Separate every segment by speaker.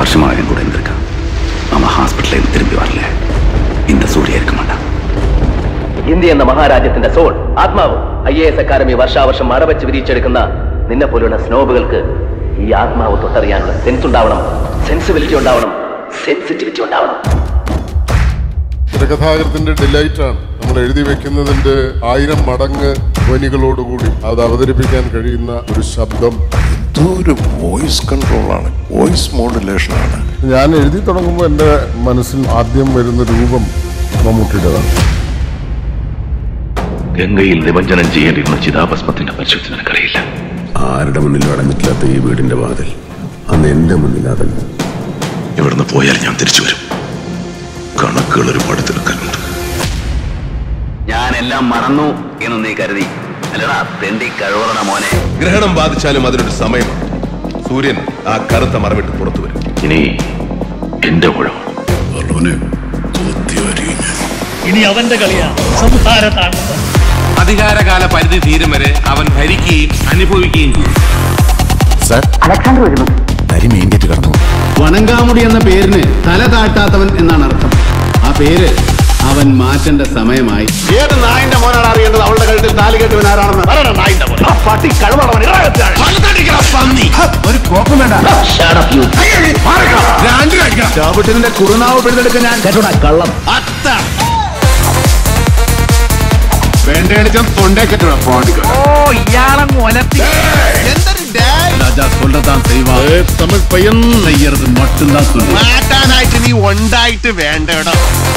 Speaker 1: வருஷமாக என் கூட இருந்திருக்கான் அவன் ஹாஸ்பிட்டல்ல இருந்து திரும்பி வரல இந்த சூரிய இருக்க மாட்டான்
Speaker 2: ഇന്ത്യ എന്ന മഹാരാജ്യത്തിന്റെ സോൾ ആത്മാവ് ഐ എ എസ് അക്കാദമി വർഷാവർഷം മറവച്ച് വിരിച്ചെടുക്കുന്ന നിന്നെ പോലുള്ള സ്നോബുകൾക്ക് ഈ ആത്മാവ് തൊട്ടറിയാനുള്ള സെൻസ് ഉണ്ടാവണം സെൻസിബിലിറ്റി ഉണ്ടാവണം സെൻസിറ്റിവിറ്റി ഉണ്ടാവണം
Speaker 3: തിരകഥാകൃത്തിന്റെ ഡിലൈറ്റ് ആണ് നമ്മൾ എഴുതി വെക്കുന്നതിന്റെ ആയിരം മടങ്ങ് ധ്വനികളോടുകൂടി അത് അവതരിപ്പിക്കാൻ കഴിയുന്ന ഒരു ശബ്ദം
Speaker 4: ഒരു വോയിസ് കൺട്രോളാണ് വോയിസ് മോഡുലേഷൻ ആണ്
Speaker 3: ഞാൻ എഴുതി തുടങ്ങുമ്പോൾ എൻ്റെ മനസ്സിൽ ആദ്യം വരുന്ന രൂപം മമ്മൂട്ടിയുടേതാണ്
Speaker 1: ഗംഗയിൽ നിമഞ്ജനം ചെയ്യേണ്ടിയിരുന്ന ചിതാഭസ്മത്തിന്റെ പരിശുദ്ധി നിനക്കറിയില്ല
Speaker 5: ആരുടെ മുന്നിലും അടഞ്ഞിട്ടില്ലാത്ത ഈ വീടിന്റെ വാതിൽ അന്ന് എന്റെ മുന്നിൽ അതല്ല
Speaker 4: ഇവിടുന്ന് പോയാൽ ഞാൻ തിരിച്ചു വരും കണക്കുകൾ ഒരുപാട് തീർക്കാനുണ്ട്
Speaker 1: ഞാനെല്ലാം മറന്നു എന്ന് നീ കരുതി അല്ലടാ തെണ്ടി കഴിവറണ മോനെ
Speaker 6: ഗ്രഹണം ബാധിച്ചാലും അതിനൊരു സമയമാണ് സൂര്യൻ ആ കറുത്ത മറവിട്ട് പുറത്തു വരും
Speaker 1: ഇനി എന്റെ കുഴമാണ്
Speaker 4: അലോനെ കൊത്തിയരിയും ഞാൻ
Speaker 7: ഇനി അവന്റെ കളിയാ സംഹാരത്താണ്ഡവം
Speaker 8: അധികാരകാല പരിധി തീരും വരെ അവൻ ഭരിക്കുകയും അനുഭവിക്കുകയും ചെയ്യും
Speaker 4: നരി മീൻകെറ്റ് കടന്നു
Speaker 9: വണങ്കാമുടി എന്ന പേരിന് തല താഴ്ത്താത്തവൻ എന്നാണ് അർത്ഥം ആ പേര് അവൻ മാറ്റേണ്ട സമയമായി
Speaker 8: ഏത് നായിന്റെ മോനാണ് അറിയേണ്ടത് അവളുടെ കഴുത്തിൽ താലി കെട്ടുവൻ ആരാണെന്ന് നായിന്റെ പട്ടി
Speaker 9: ഒരു കോപ്പം വേണ്ട ചാവിട്ടിന്റെ കുറുനാവ് പിടിച്ചെടുക്കാൻ ഞാൻ കേട്ടോടാ കള്ളം വേണ്ട അടിച്ചാൽ തൊണ്ടേ കെട്ടോടാ പോണ്ടിക്കോ രാജാ சொல்றதான் செய்வா தமிழ் பையன் செய்யறது மட்டும்தான் சொல்லு
Speaker 8: മാറ്റാനായിട്ട് നീ ഉണ്ടായിട്ട് വേണ്ടടോ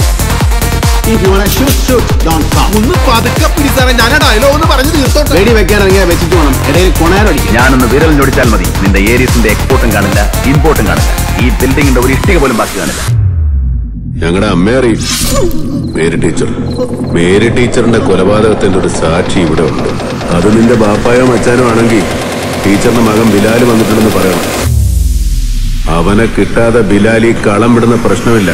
Speaker 8: ഒന്ന് പതുക്കെ പിടിച്ചാറേ ഞാൻ ഡയലോഗ് ഒന്ന് പറഞ്ഞു തീർത്തോട്ടെ
Speaker 9: വെടി വെക്കാൻ ഇറങ്ങിയാ വെച്ചിട്ട് വേണം ഇടയിൽ കൊണയാലടിക്കും
Speaker 1: ഞാനൊന്ന് വിരൽ ഞൊടിച്ചാൽ മതി നിന്റെ ഏരിയസിന്റെ എക്സ്പോർട്ടും കാണില്ല ഇമ്പോർട്ടും കാണില്ല ഈ ബിൽഡിങ്ങിന്റെ ഒരു ഇഷ്ടിക പോലും ബാക്കി കാണില്ല
Speaker 5: ഞങ്ങളുടെ അമ്മയെ അറിയും മേരി ടീച്ചർ മേരി ടീച്ചറിന്റെ കൊലപാതകത്തിന്റെ ഒരു സാക്ഷി ഇവിടെ ഉണ്ട് അത് നിന്റെ ബാപ്പായോ മച്ചാനോ ആണെങ്കിൽ ടീച്ചറിന്റെ മകൻ ബിലാൽ വന്നിട്ടുണ്ടെന്ന് പറയണം അവനെ കിട്ടാതെ ബിലാൽ ഈ കളം വിടുന്ന പ്രശ്നമില്ല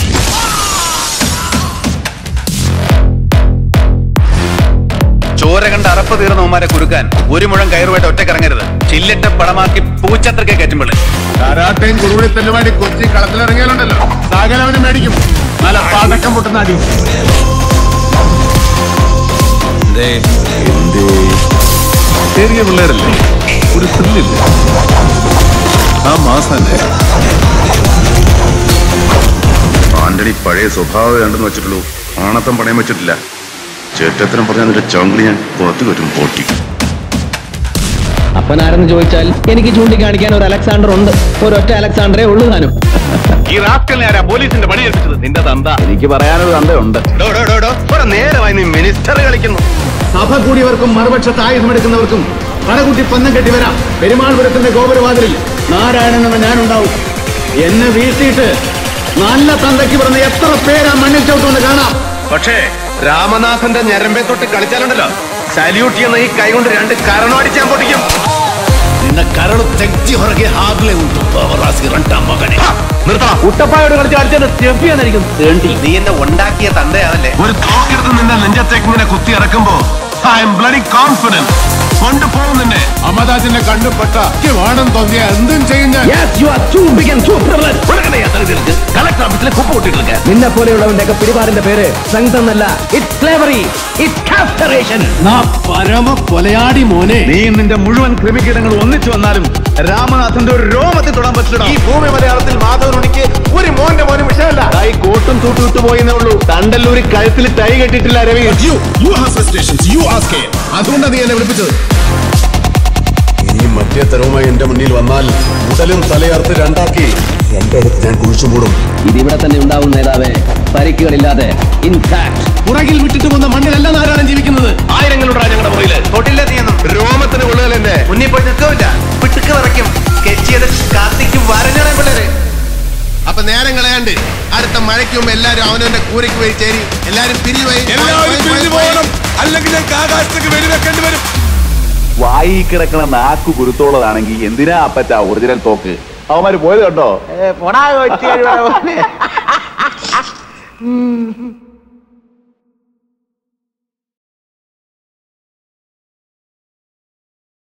Speaker 8: ചോര കണ്ട് അറപ്പ് തീർന്നവന്മാരെ കുരുക്കാൻ ഒരു മുഴം കയറുമായിട്ട് ഒറ്റക്കിറങ്ങരുത് ചില്ലിട്ട പടമാക്കി പൂച്ചത്രക്കെ കയറ്റുമ്പോൾ
Speaker 9: കരാട്ടയും കുറുവിടി തെല്ലുമാടി കൊച്ചി കളത്തിലിറങ്ങിയാലുണ്ടല്ലോ സകലവനും മേടിക്കും നല്ല പടക്കം പൊട്ടുന്ന അടി
Speaker 5: എന്തേ
Speaker 6: ചെറിയ പിള്ളേരല്ലേ ഒരു ത്രില്ലില്ല ആ മാസല്ലേ
Speaker 4: ആന്റണി പഴയ സ്വഭാവം വേണ്ടെന്ന് വെച്ചിട്ടുള്ളൂ ആണത്തം പണയം വെച്ചിട്ടില്ല ചേട്ടത്തിനും പറഞ്ഞ നിന്റെ ചങ്കിളി ഞാൻ പുറത്തു വരും പൊട്ടി
Speaker 2: അപ്പനാരെന്ന് ചോദിച്ചാൽ എനിക്ക് ചൂണ്ടിക്കാണിക്കാൻ ഒരു അലക്സാണ്ടർ ഉണ്ട് ഒരൊറ്റ അലക്സാണ്ടറേ ഉള്ളൂ താനും
Speaker 8: ഈ റാസ്കലിനെ ആരാ പോലീസിന്റെ പണി ഏൽപ്പിച്ചത് നിന്റെ തന്ത
Speaker 1: എനിക്ക് പറയാനൊരു തന്തയുണ്ട്
Speaker 8: ഡോ, ഡോ, ഡോ, ഡോ. കുറെ നേരമായി നീ മിനിസ്റ്റർ കളിക്കുന്നു
Speaker 9: സഭ കൂടിയവർക്കും മറുപക്ഷത്ത് ആയുധമെടുക്കുന്നവർക്കും പടകുട്ടി പന്നം കെട്ടി വരാം പെരുമാൾപുരത്തിന്റെ ഗോപുരവാതിലിൽ നാരായണൻ എന്ന ഞാനുണ്ടാവും എന്നെ വീഴ്ത്തിയിട്ട് നല്ല തന്തയ്ക്ക് പറഞ്ഞ എത്ര പേരാ മണ്ണിൽ ചവിട്ടുമെന്ന് കാണാം
Speaker 8: പക്ഷേ രാമനാഥന്റെ ഞരമ്പെ തൊട്ട് കളിച്ചാലുണ്ടല്ലോ സല്യൂട്ട് ചെയ്യുന്ന ഈ കൈ കൊണ്ട് രണ്ട് കരണോ അടിച്ചാൻ പൊട്ടിക്കും
Speaker 9: നിന്നെ കരള് തെറ്റി ಹೊರಗೆ ಆಗ್ಲೇ ಉಂಟು മകനെ
Speaker 8: നിർത്തണം
Speaker 2: കുട്ടപ്പായോട് കളിച്ച് കളിച്ചത് സ്റ്റെഫിയാന്നായിരിക്കും തേണ്ടി
Speaker 8: നീ എന്നെ ഉണ്ടാക്കിയ തന്തയാണല്ലേ
Speaker 6: ഒരു തോക്കെടുത്ത് നിന്റെ നെഞ്ചത്തേക്ക് ഇങ്ങനെ കുത്തി ഇറക്കുമ്പോ ഐ എം ബ്ലഡി കോൺഫിഡൻസ് കൊണ്ടുപോകും നിന്നെ
Speaker 3: അമദാജിന്റെ കണ്ണുപെട്ട എനിക്ക് വേണം തോന്നിയ എന്തും ചെയ്യും ഞാൻ
Speaker 2: കളക്ടർ ഓഫീസിലെ കുപ്പ പൊട്ടിട്ടിരിക്ക നിന്നെ പോലെയുള്ളവന്റെ ഒക്കെ പിടിപാടിന്റെ പേര് സ്ട്രെങ്ത് എന്നല്ല ഇറ്റ് സ്ലേവറി ഇറ്റ് കാസ്റ്ററേഷൻ
Speaker 9: പരമ കൊലയാടി മോനെ
Speaker 8: നീ നിന്റെ മുഴുവൻ ക്രിമികീടങ്ങൾ ഒന്നിച്ചു വന്നാലും രാമനാഥന്റെ ഒരു രോമത്തിൽ തൊടാൻ പറ്റില്ല ഈ ഭൂമി മലയാളത്തിൽ മാധവനുണിക്ക് ഒരു മോന്റെ മോനും വിഷയമല്ല ഈ കോട്ടും തൂട്ടു വിട്ടു പോയെന്നേ ഉള്ളൂ തണ്ടല്ലൂരി കഴുത്തിൽ ടൈ കെട്ടിട്ടില്ല രവി
Speaker 9: അതുകൊണ്ടാണ് നീ എന്നെ വിളിപ്പിച്ചത്
Speaker 5: ഇനി മറ്റേ തരവുമായി എന്റെ മുന്നിൽ വന്നാൽ ഉടലും തലയർത്ത് രണ്ടാക്കി രണ്ടിടത്ത് ഞാൻ കുഴിച്ചു മൂടും
Speaker 2: ഇതിവിടെ തന്നെ ഉണ്ടാവും നേതാവേ പരിക്കുകളില്ലാതെ ഇൻടാക്ട്
Speaker 9: പുറകിൽ വിട്ടിട്ട് വന്ന മണ്ണിലല്ല നാരായണൻ ജീവിക്കുന്നത്
Speaker 8: ആയിരങ്ങളുടെ ഞങ്ങളുടെ പുറയില് തൊട്ടില്ല നീയൊന്നും രോമത്തിന് കൊള്ളുകയല്ല എന്റെ മുന്നിൽ പോയി നിൽക്കില്ല പിട്ടുക്ക് വിറയ്ക്കും സ്കെച്ച് ചെയ്ത് കാത്തിക്ക് വരഞ്ഞാണ് പിള്ളേര്
Speaker 6: അപ്പൊ നേരം കളയാണ്ട് അടുത്ത മഴയ്ക്ക് മുമ്പ് എല്ലാരും അവനവന്റെ കൂരയ്ക്ക് പോയി ചേരി എല്ലാരും പിരിഞ്ഞു പോയി എല്ലാവരും പിരിഞ്ഞു പോകണം അല്ലെങ്കിൽ ഞങ്ങൾക്ക് ആകാശത്തേക്ക് വെടിവെക്കേണ്ടി വരും
Speaker 1: വായി കിടക്കണ നാക്കു കുരുത്തോളതാണെങ്കിൽ എന്തിനാ അപ്പറ്റ ഒറിജിനൽ തോക്ക് അവന്മാര് പോയത് കണ്ടോ
Speaker 2: പോടാ